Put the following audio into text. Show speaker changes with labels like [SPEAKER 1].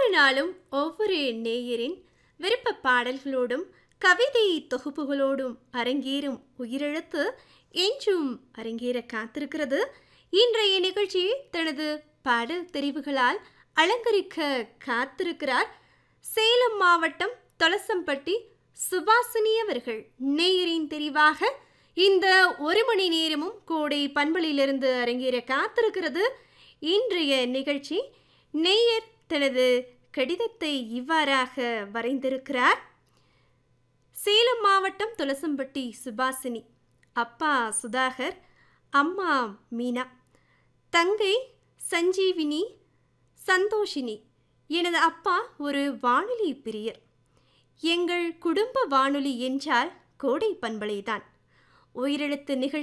[SPEAKER 1] ஒவ்வொரு நாளும் ஒவ்வொரு நேயரின் விருப்ப பாடல்களோடும் கவிதை தொகுப்புகளோடும் அரங்கேறும் உயிரெழுத்து என்றும் அரங்கேற காத்திருக்கிறது இன்றைய நிகழ்ச்சி தனது பாடல் தெரிவுகளால் அலங்கரிக்க காத்திருக்கிறார் சேலம் மாவட்டம் தொலசம்பட்டி சுபாசினி அவர்கள் நேயரின் தெரிவாக இந்த ஒரு மணி நேரமும் கோடை பண்பலிலிருந்து அரங்கேற காத்திருக்கிறது இன்றைய நிகழ்ச்சி நேயர் தனது கடிதத்தை இவ்வாறாக வரைந்திருக்கிறார் சேலம் மாவட்டம் துளசம்பட்டி சுபாசினி அப்பா சுதாகர் அம்மா மீனா தங்கை சஞ்சீவினி சந்தோஷினி எனது அப்பா ஒரு வானொலி பிரியர் எங்கள் குடும்ப வானொலி என்றால் கோடை பண்பலைதான் உயிரெழுத்து நிகழ்ச்சி